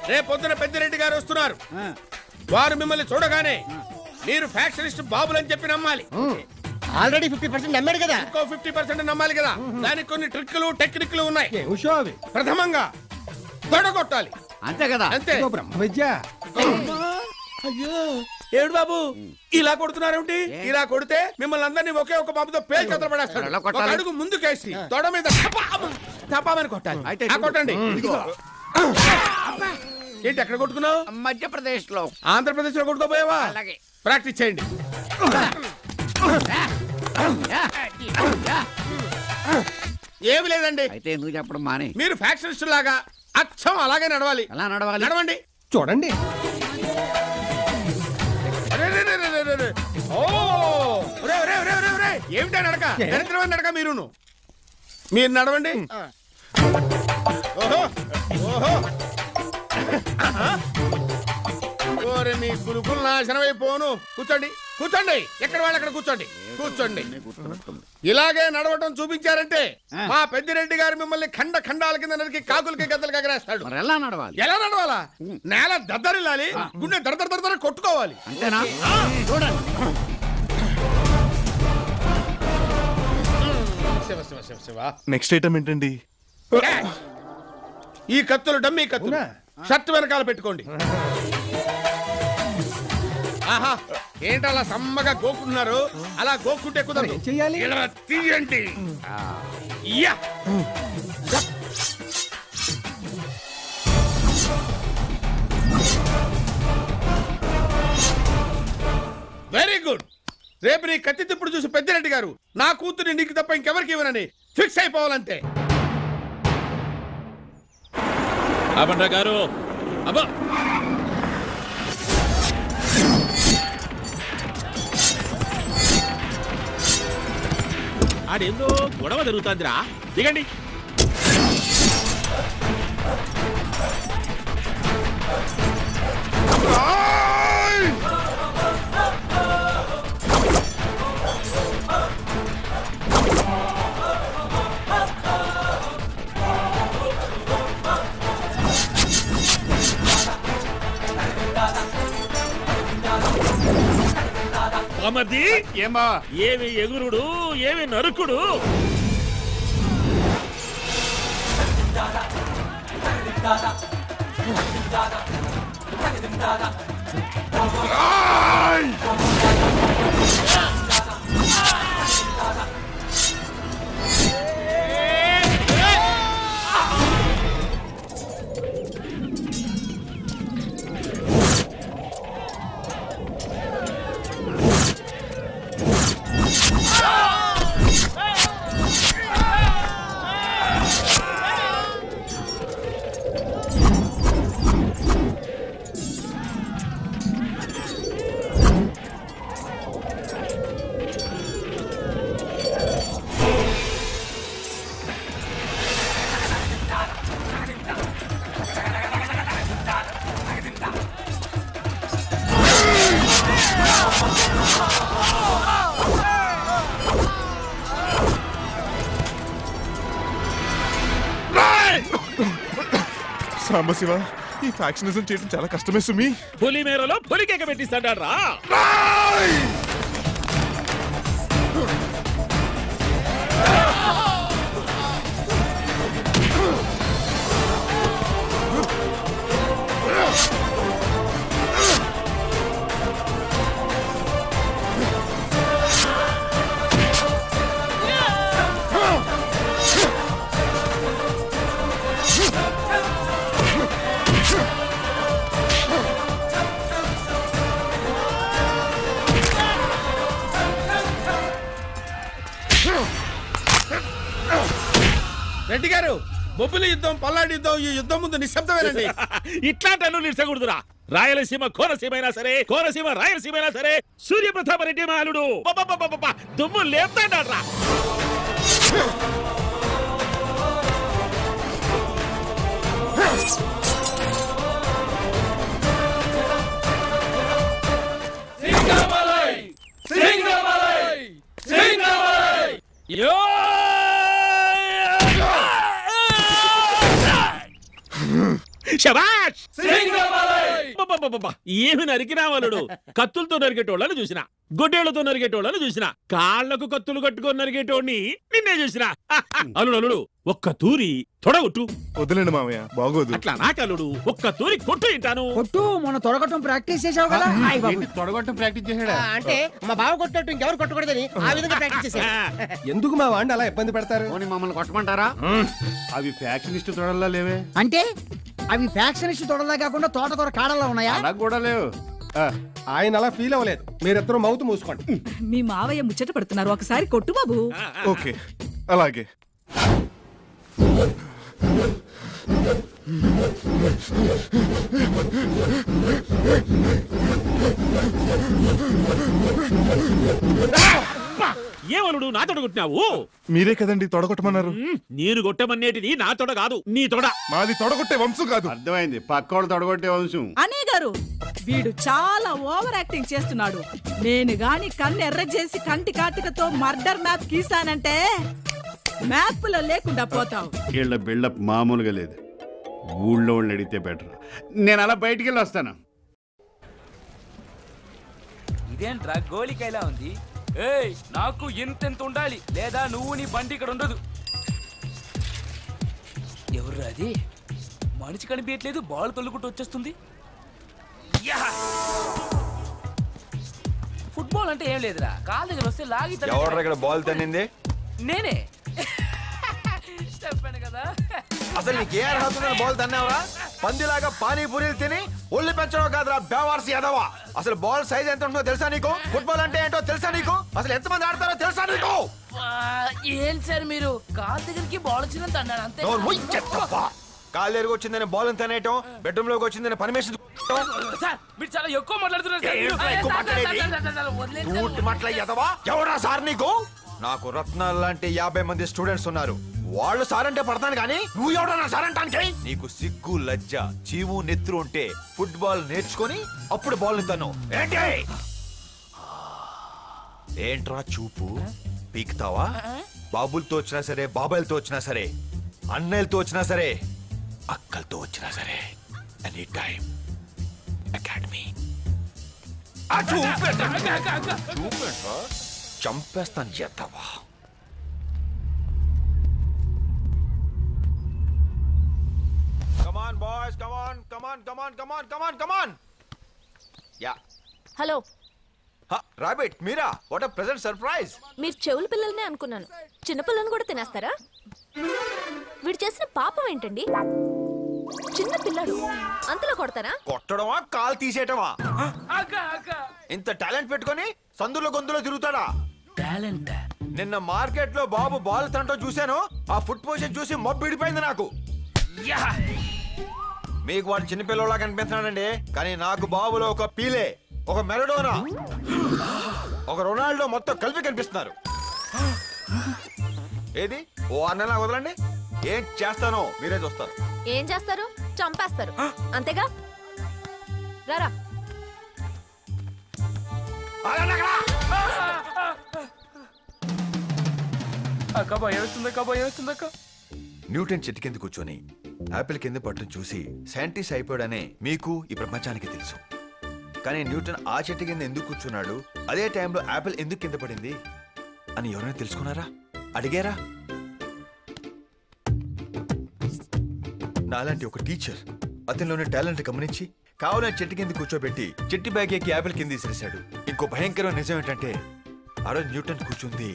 రేపు పొద్దున పెద్దిరెడ్డి గారు వస్తున్నారు వారు మిమ్మల్ని చూడగానే మీరు ఫ్యాక్షనిస్ట్ బాబులని చెప్పి నమ్మాలి ఆల్రెడీ ఫిఫ్టీ పర్సెంట్ నమ్మాడు కదా ఇంకో ఫిఫ్టీ పర్సెంట్ నమ్మాలి కదా దానికి కొన్ని ట్రిక్లు టెక్నిక్లు ఉన్నాయి ఉషో అవి ప్రథమంగా తొడగొట్టాలి అంతే కదా అంతే ఇదో బ్రహ్మ విద్య అయ్యో ఏడు బాబు ఇలా కొడుతున్నారేమిటి ఇలా కొడితే మిమ్మల్ని అందరినీ ఒకే ఒక బాబుతో పేరు కదలబడేస్తాడు ఎలా ఒక కొట్టాలి? అడుగు ముందుకేసి తొడ మీద టపామ్ టపామని కొట్టాలి అయితే ఆ, కొట్టండి ఏంటి ఎక్కడ కొట్టుకున్నావు మధ్యప్రదేశ్ లో ఆంధ్రప్రదేశ్ లో కొట్టుకోపోయావా అలాగే. ప్రాక్టీస్ చేయండి ఏమి లేదండి అయితే నువ్వు చెప్పడం మానే మీరు ఫ్యాక్షనిస్ట్ లాగా అచ్చం అలాగే నడవాలి ఎలా నడవాలి నడవండి చూడండి అరే, రే, రే, రే, రే, రే, రే. ఓ! ఒరే, ఒరే, ఒరే, ఒరే, ఒరే. ఏమిటా నడక దరిద్రమైన నడక మీరును మీరు నడవండి ఓహో ఓహో ఆహా. ఓరే మీ కులుకులు నాశనం అయిపోను కూర్చోండి కూర్చోండి ఎక్కడ వాళ్ళు అక్కడ కూర్చోండి కూర్చోండి ఇలాగే నడవటం చూపించారంటే మా పెద్దిరెడ్డి గారు మిమ్మల్ని ఖండ ఖండాల కింద నరికి కాకులకి గద్దలకి ఎగరేస్తాడు మరి ఎలా నడవాలి ఎలా నడవాలా నేల దద్దరిల్లాలి గుండె దడ దడ దడ దడ కొట్టుకోవాలి అంతేనా శివ శివ శివ శివ నెక్స్ట్ ఐటమ్ ఏంటండి ఈ కత్తులు డమ్మీ కత్తులు అవునా? షర్ట్ వెనకాల పెట్టుకోండి ఆహా ఏంటి అలా సమ్మగా గోకుంటున్నారు అలా గోకుంటే కుదరదు ఏం చెయ్యాలి? ఇలా తీయండి యా వెరీ గుడ్ రేపు నీ కత్తి తిప్పుడు చూసి పెద్దిరెడ్డి గారు నా కూతురి నీకు తప్ప ఇంకెవరికి ఇవ్వనని ఫిక్స్ అయిపోవాలంతే అబండ్రా గారు అబ్బా ఆడేందో గొడవ జరుగుతుందిరా దిగండి బామర్ది ఏమా ఏమి ఎగురుడు ఏమి నరుకుడు సాంబశివ ఈ ఫ్యాక్షనిజం చేయడం చాలా కష్టమే సుమి పులి మేరలో పులి కేక పెట్టిస్తాడా రా రెడ్డి గారు బొబ్బిలి యుద్ధం పల్లాడి యుద్ధం ఈ యుద్ధం ముందు నిశ్శబ్దమేనండి ఇట్లాంటి అల్లు నిలిచకూడదురా రాయలసీమ కోనసీమ అయినా సరే కోనసీమ రాయలసీమ అయినా సరే సూర్యప్రతాప రెడ్డి మాలుడు దుమ్ము లేపుతాడా రా యో శబాష్ అబ్బబ్బబ్బబ్బ! ఏమి నరికినా వలుడు కత్తులతో నరికేటోళ్ళని చూసిన గొడ్డేళ్లతో నరికేటోళ్ళని చూసిన కాళ్లకు కత్తులు కట్టుకొని నరికేటోడిని నిన్నే చూసిన అల్లుడు అల్లుడు ఒక్క తూరి తొడగొట్టు వదిలేండి మామయ్య బాగోదు అట్లా నాకల్లుడు ఒక్క తూరి కొట్టు ఇంటాను కొట్టు మొన్న తొడగటం ప్రాక్టీస్ చేసావు కదా అయ్ బాబు. తొడగొట్టం ప్రాక్టీస్ చేసాడా ఆ, అంటే మా బావ కొట్టినట్టు ఇంకెవరు కొట్టకూడదని ఆ విధంగా ప్రాక్టీస్ చేశారు ఎందుకు మా వాడిని అలా ఇబ్బంది పెడతారు పోనీ మమ్మల్ని కొట్టమంటారా అవి ఫ్యాక్షనిస్ట్ తొడల్లా లేవే అంటే అవి ఫ్యాక్షనిస్ట్ తొడలా కాకుండా తోటకూర కాడలా ఉన్నాయా అలా కూడా లేవు ఆ, ఆయన అలా ఫీల్ అవ్వలేదు మీరిద్దరూ మౌత్ మూసుకోండి మీ మావయ్య ముచ్చట పడుతున్నారు ఒకసారి కొట్టు బాబు ఓకే అలాగే ఏమలుడు నా తొడ కొట్టినావు మీరే కదండి తొడగొట్టమన్నారు ఉమ్, నేను కొట్టమనేటిది నా తొడ కాదు నీ తొడ మాది తొడగొట్టే వంశం కాదు అర్థమైంది పక్కోడు తొడగొట్టే వంశం అనే గారు వీడు చాలా ఓవర్ యాక్టింగ్ చేస్తున్నాడు నేను గాని కన్ను ఎర్ర చేసి కంటి కాటికతో మర్డర్ మ్యాప్ గీసానంటే మ్యాప్ లో లేకుండా పోతావు వీళ్ళ బిల్డప్ మామూలుగా లేదు ఊళ్ళో వాళ్ళు అడిగితే బెటర్ నేను అలా బయటికి వెళ్ళి వస్తాను ఇదేంట్రా గోలికాయలా ఉంది ఏయ్ నాకు ఎంతెంత ఉండాలి లేదా నువ్వు నీ బండి ఇక్కడ ఉండదు ఎవరు అది మనిషి కనిపించట్లేదు బాల్ తొలుకుంటూ వచ్చేస్తుంది యా! ఫుట్బాల్ అంటే ఏం లేదురా కాళ్ళ దగ్గర వస్తే లాగి తన్నేయడమే. ఇక్కడ బాల్ తన్నింది నేనే చెప్పాను కదా అసలు నీకు ఏ అర్హత ఉందని బాల్ తన్నావరా పందిలాగా పానీపూరీలు తిని ఒళ్ళు పెంచడం కాదురా బేవార్స్ ఎదవా అసలు బాల్ సైజ్ ఎంత ఉంటుందో తెలుసా నీకు ఫుట్బాల్ అంటే ఏంటో తెలుసా నీకు అసలు ఎంతమంది ఆడతారో తెలుసా నీకు ఆ, ఏం సార్ మీరు కాళ్ళ దగ్గరికి బాల్ వచ్చిందని అన్నాడు అంతే నోరు మూయి, చెత్తప్పా. కాళ్ళు ఎరుగు వచ్చిందని బాల్ తనేయటం బెడ్రూమ్ లోకి వచ్చిందని పర్మిషన్ సార్ మీరు చాలా ఎక్కువ మాట్లాడుతున్నారు సార్. ఏంట్రా ఎక్కువ సార్, మాట్లాడేది? సార్, సార్, సార్, వదిలేండి సార్. ఊటి మాటల ఎదవా ఎవరా సార్ నీకు నాకు రత్నాలు లాంటి యాభై మంది స్టూడెంట్స్ ఉన్నారు వాళ్ళు సార్ అంటే పడతాను కానీ నువ్వు ఎవడన్నా సార్ అంటానికి నీకు సిగ్గు లజ్జ చీము నెత్తురు ఉంటే ఫుట్బాల్ నేర్చుకొని అప్పుడు బాల్ తను ఏంటి ఏంట్రా చూపు పీకుతావా బాబులతో వచ్చినా సరే బాబాయిలతో వచ్చినా సరే అన్నయ్యలతో వచ్చినా సరే అక్కలతో వచ్చినా సరే ఎనీ టైం అకాడమీ చూపేంట్రా చంపేస్తాను చేద్దావా come on boys come on come on come on come on come on come on yeah hello rabbit మీరా వాట్ అ ప్రెజెంట్ సర్ప్రైజ్ మీరు చెవుల పిల్లల్నే అనుకున్నాను చిన్నపిల్లని కూడా తినేస్తారా వీడు చేసిన పాపం ఏంటండి చిన్న పిల్లడు అంతలో కొడతారా కొట్టడమా కాల్ తీసేయటమా అక్క అక్క ఇంత టాలెంట్ పెట్టుకొని సందులో గొంతులో తిరుగుతాడా టాలెంట్ నిన్న మార్కెట్ లో బాబు బాల్ తంటో చూశాను ఆ ఫుట్ పొజిషన్ చూసి మొబ్బిడిపోయింది నాకు యా మీకు వాడు చిన్నపిల్లలా కనిపిస్తున్నాడండి కానీ నాకు బాబులో ఒక పీలే ఒక మెరడోనా ఒక రొనాల్డో మొత్తం కలిపి కనిపిస్తున్నారు ఏది ఓ అన్న వదలండి ఏం చేస్తానో మీరే చూస్తారు ఏం చేస్తారు చంపేస్తారు అంతేగా రారా ఆగండి అక్కడ! అక్క భయం వేస్తుంది అక్క భయం వేస్తుంది అక్క న్యూటన్ చెట్టు కింద కూర్చొని యాపిల్ కింద పట్టడం చూసి సైంటిస్ట్ అయిపోయాడనే మీకు ఈ ప్రపంచానికి తెలుసు కానీ న్యూటన్ ఆ చెట్టు కింద ఎందుకు కూర్చున్నాడు అదే టైంలో యాపిల్ ఎందుకు కింద పడింది అని ఎవరైనా తెలుసుకున్నారా అడిగారా నాలాంటి ఒక టీచర్ అతనిలోని టాలెంట్ గమనించి కావాలని చెట్టు కింద కూర్చోబెట్టి చెట్టు బ్యాగ్ ఎక్కి యాపిల్ కింద విసిరేశాడు ఇంకో భయంకరమైన నిజం ఏంటంటే ఆ రోజు న్యూటన్ కూర్చుంది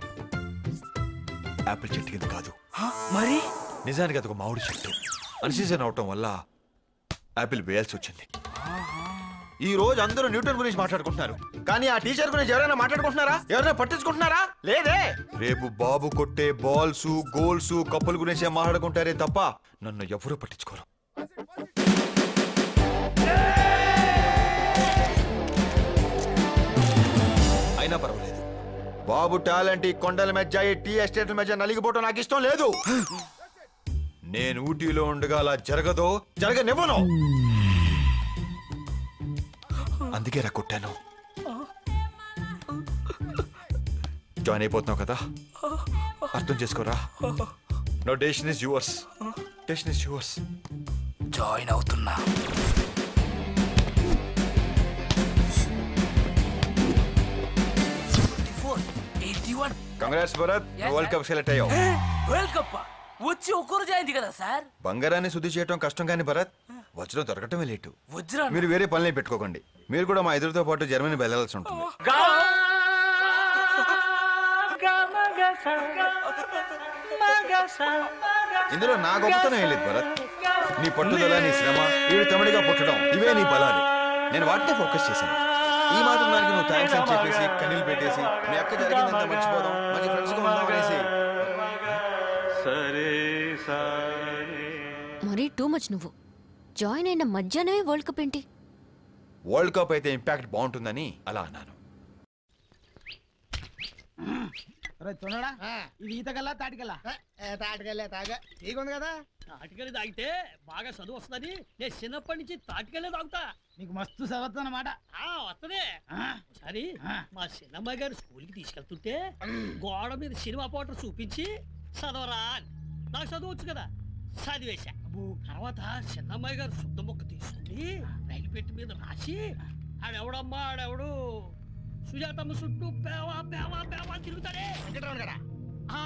యాపిల్ చెట్టు కింద కాదు మరి నిజానికి అది ఒక మామిడి చెట్టు అన్సీజన్ అవటం వల్ల యాపిల్ వేయాల్సి వచ్చింది ఈ రోజు అందరూ న్యూటన్ గురించి మాట్లాడుకుంటున్నారు కానీ ఆ టీచర్ గురించి ఎవరైనా మాట్లాడుకుంటున్నారా ఎవరైనా పట్టించుకుంటున్నారా లేదే రేపు బాబు కొట్టే బాల్స్ గోల్స్ కప్పుల గురించే మాట్లాడుకుంటారే తప్ప నన్ను ఎవరూ పట్టించుకోరు అయినా పర్వాలేదు బాబు టాలెంట్ ఈ కొండల మధ్య ఈ టీ ఎస్టేట్ల మధ్య నలిగిపోవటం నాకు ఇష్టం లేదు నేను ఊటీలో ఉండగా అలా జరగదో జరగనివ్వను అందుకే రా కొట్టాను జాయిన్ అయిపోతున్నావు కదా అర్థం చేసుకోరా no decision is yours decision is yours join అవుతున్నా congrats Bharat world cup select అయ్యావు వరల్డ్ కప్ వచ్చి ఒక్కరు జాయింది కదా సార్ బంగారాన్ని శుద్ధి చేయడం కష్టం కానీ భరత్ వజ్రం దొరకటమే లేటు వజ్రం మీరు వేరే పనులు పెట్టుకోకండి మీరు కూడా మా ఎదురుతో పాటు జర్మనీ వెళ్ళాల్సి ఉంటుంది ఇందులో నా గొప్పతనం ఏం లేదు భరత్ నీ పట్టుదల నీ శ్రమ వీడు తమిడిగా పుట్టడం ఇవే నీ బలాలు నేను వాటినే ఫోకస్ చేశాను ఈ మాత్రం దానికి నువ్వు థ్యాంక్స్ అని చెప్పేసి కన్నీళ్ళు పెట్టేసి మీ అక్క జరిగిందంతా మర్చిపోదాం మంచి ఫ్రెండ్స్ గా ఉందాం అనేసి మరీ టూ మచ్ నువ్వు జాయిన్ అయిన మధ్యాహ్నమే వరల్డ్ కప్ ఏంటి వరల్డ్ కప్ అయితే ఇంపాక్ట్ బాగుంటుందని అలా అన్నాను తొనడా ఇది ఈతకల్లా తాటికల్లా తాటికెళ్ళే తాగా నీకుంది కదా తాటికెళ్ళి తాగితే బాగా చదువు వస్తుందని నేను చిన్నప్పటి నుంచి తాటికెళ్ళే తాగుతా నీకు మస్తు చదువుతుంది అన్నమాట ఆ వస్తదే ఒకసారి మా చిన్నమ్మాయి గారు స్కూల్కి తీసుకెళ్తుంటే గోడ మీద సినిమా పోటర్ చూపించి చదవరా అని నాకు చదవచ్చు కదా చదివేశా తర్వాత చిన్నమ్మాయి గారు శుద్ధ మొక్క తీసుకుని రైలు పెట్టి మీద రాసి ఆడెవడమ్మా ఆడెవడు సుజాతమ్మ చుట్టూ పేవా పేవా పేవా తిరుగుతాడే కదా ఆ,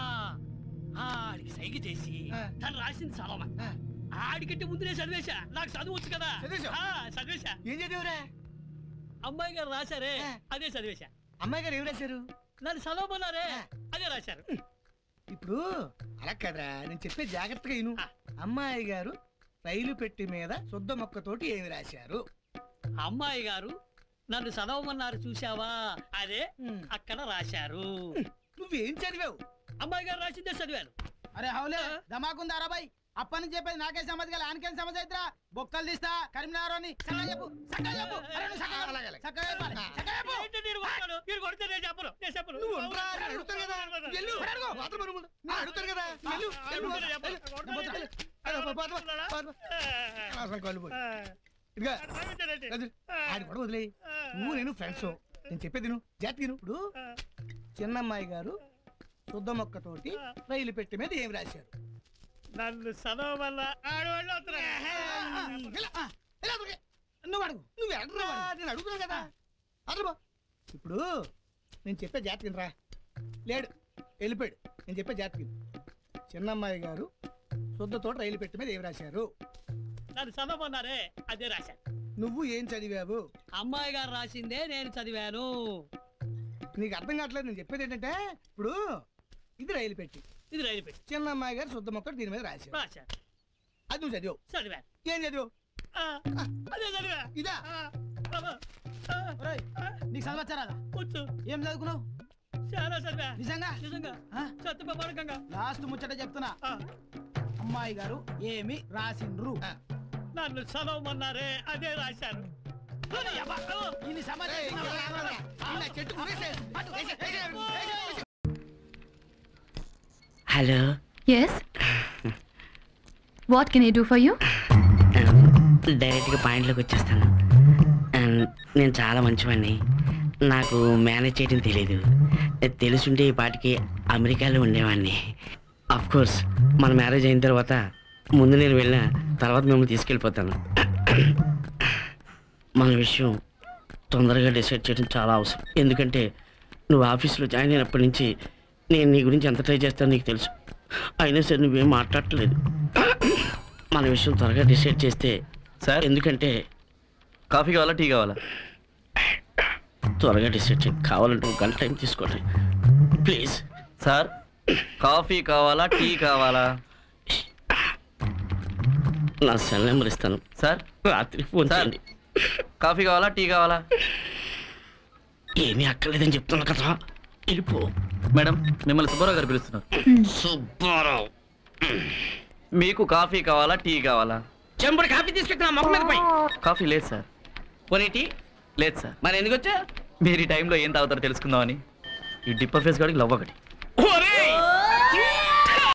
ఆ, ఆడికి సైగ చేసి తను రాసింది చదవమా ఆడికంటే ముందు నేను చదివేశా నాకు చదువు వచ్చు కదా చదివేశావు? ఆ, చదివేశా ఏం చదివురా అమ్మాయి గారు రాశారే అదే చదివేశా అమ్మాయి గారు ఏం రాశారు నన్ను చదవమన్నారే అదే రాశారు ఇప్పుడు అలా కదరా నేను చెప్పే జాగ్రత్తగా ఇను అమ్మాయి గారు రైలు పెట్టి మీద శుద్ధ మొక్కతోటి ఏమి రాశారు అమ్మాయి గారు నన్ను చదవమన్నారు చూసావా అదే అక్కడ రాశారు నువ్వేం చదివావు అమ్మాయి గారు రాసిందే చదివాను అరే హౌలే ధమాకుందా రాబాయ్ అప్పటి నుంచి చెప్పేది నాకే సమజ్ గల ఆనకేం సమజ్ అయితరా బొక్కలు తీస్తా కరీంనగర్ అని సగం చెప్పు సగం చెప్పు అరే నువ్వు సగం చెప్పు. సగం చెప్పాలి. సగం చెప్పు. ఏంటి నేను కొడతాను? మీరు కొడితే నేను చెప్పను నేను చెప్పను నువ్వు ఉండరా, నేను అడుగుతాను కదా. వెళ్ళు, అడుగు, బాత్రూమ్ పోయి ముందు. నేను అడుగుతాను కదా. వెళ్ళు, వెళ్ళు, నేను చెప్పను. వెళ్ళు. వెళ్ళు, వెళ్ళు, బాత్రూమ్, బాత్రూమ్. అనవసరం కాళ్ళు పోయి. ఇదిగో, వదిలు. ఆడి కూడా వదిలేయి నువ్వు నేను ఫ్రెండ్స్ నేను చెప్పేది నువ్వు జాతి నువ్వు ఇప్పుడు చిన్నమ్మాయి గారు శుద్ధ మొక్కతోటి రైలు పెట్టి మీద ఏం రాశారు నన్ను చదవమల్ల ఆడవాళ్ళు ఇలా, ఆ, ఇలా అడుగు. నువ్వు అడుగు నువ్వు అడగరా నేను అడుగుతున్నాను కదా అడుగు ఇప్పుడు నేను చెప్పే జాతకం రా లేడు వెళ్ళిపోయాడు నేను చెప్పే జాతకం చిన్నమ్మాయి గారు శుద్ధతోట రైలు పెట్టి మీద ఏం రాశారు నన్ను చదవమన్నారే అదే రాశాను నువ్వు ఏం చదివావు అమ్మాయి గారు రాసిందే నేను చదివాను నీకు అర్థం కావట్లేదు నేను చెప్పేది ఏంటంటే ఇప్పుడు ఇది రైలు పెట్టి ఇది రైలు పెట్టి చిన్నమ్మాయి గారు శుద్ధ మొక్క దీని మీద రాశారు రాశాను అది నువ్వు చదివావు చదివాను ఏం చదివావు ఆ, అదే చదివా ఇదా ఆ, బాబా, ఆ, ఒరేయ్, నీకు చదవచ్చారా వచ్చు ఏం చదువుకున్నావు చాలా చదివా నిజంగా నిజంగా ఆ? సత్యపరకంగా లాస్ట్ ముచ్చట చెప్తున్నా అమ్మాయి గారు ఏమి రాసిండ్రు నన్ను చదవమన్నారే అదే రాశాను ఇన్ని సమాచారం చెట్టు మురేసేయ్. అటు, వేసేయ్, వేసేయ్, వేసేయ్. Hello yes what can I do for you డైరెక్ట్గా పాయింట్లోకి వచ్చేస్తాను Um, నేను చాలా మంచివాడిని నాకు మేనేజ్ చేయడం తెలియదు తెలుసుంటే ఈ పాటికి అమెరికాలో ఉండేవాడిని అఫ్ కోర్స్ మన మ్యారేజ్ అయిన తర్వాత ముందు నేను వెళ్ళిన తర్వాత మిమ్మల్ని తీసుకెళ్ళిపోతాను మన విషయం తొందరగా డిసైడ్ చేయడం చాలా అవసరం ఎందుకంటే నువ్వు ఆఫీస్లో జాయిన్ అయినప్పటి నుంచి నేను నీ గురించి ఎంత ట్రై చేస్తానో నీకు తెలుసు అయినా సరే నువ్వేం మాట్లాడట్లేదు మన విషయం త్వరగా డిసైడ్ చేస్తే సార్ ఎందుకంటే కాఫీ కావాలా టీ కావాలా త్వరగా డిసైడ్ చేయి కావాలంటే ఒక గంట టైం తీసుకోండి ప్లీజ్ సార్ కాఫీ కావాలా టీ కావాలా నా సెల్ నెంబర్ ఇస్తాను సార్ రాత్రి ఫోన్ చేయండి కాఫీ కావాలా టీ కావాలా ఏమీ అక్కర్లేదని చెప్తున్నా కదా వెళ్ళిపో మేడం మిమ్మల్ని సుబ్బారావు గారు పిలుస్తున్నారు సుబ్బారావు మీకు కాఫీ కావాలా టీ కావాలా చెంబుడు కాఫీ తీసుకెళ్తున్నా మొక్క మీద పై కాఫీ లేదు సార్ పోనీ టీ లేదు సార్ మరి ఎందుకు వచ్చా మీరు ఈ టైంలో ఏం తాగుతారో తెలుసుకుందామని ఈ డిప్పర్ ఫేస్ గాడికి లవ్ ఒకటి